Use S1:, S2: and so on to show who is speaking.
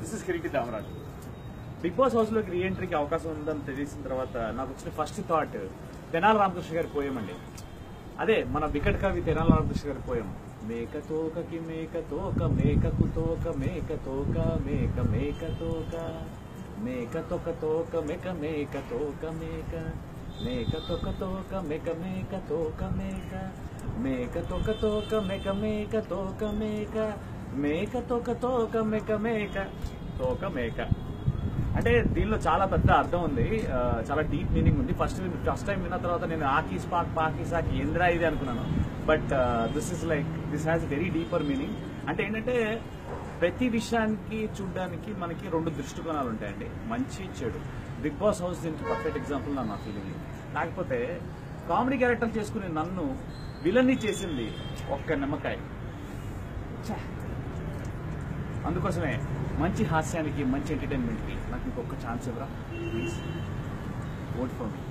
S1: This is Kiriti Damaraju big boss house లోకి రీఎంట్రీకి అవకాశం ఉందని తెలిసిన తర్వాత నాకు వచ్చిన ఫస్ట్ థాట్ తెనాల రామకృష్ణ గారి పోయం అండి అదే మన వికట్ కవి తెనాల రామకృష్ణ గారి పోయం మేక తోకకి మేక తోక మేకకు తోక మేక తోక మేక మేక తోక మేక తోక తోక మేక మేక తోక మేక మేక తోక తోక మేక మేక తోక మేక మేక తోక తోక మేక మేక తోక మేక మేక తోక తోక మేక మేక తోక మేక అంటే దీనిలో చాలా పెద్ద అర్థం ఉంది ఆ, చాలా డీప్ మీనింగ్ ఉంది ఫస్ట్ ఫస్ట్ టైం విన్న తర్వాత నేను ఆకీస్ పాక్ పాకీస్ ఆకి ఏంద్రా ఇది అనుకున్నాను but this is like this has very deeper meaning అంటే ఏంటంటే ప్రతి విషయానికి చూడడానికి మనకి రెండు దృష్టికోణాలు ఉంటాయండి మంచి చెడు బిగ్ బాస్ హౌస్ దీనికి పర్ఫెక్ట్ ఎగ్జాంపుల్ నా ఫీలింగ్ కాకపోతే కామెడీ క్యారెక్టర్ చేసుకునే నన్ను విలన్ని చేసింది ఒక్క నిమ్మకాయ ఛే. అందుకోసమే మంచి హాస్యానికి మంచి ఎంటర్టైన్మెంట్కి నాకు ఇంకొక ఛాన్స్ ఇవ్వరా ప్లీజ్ ఓట్ ఫర్ మీ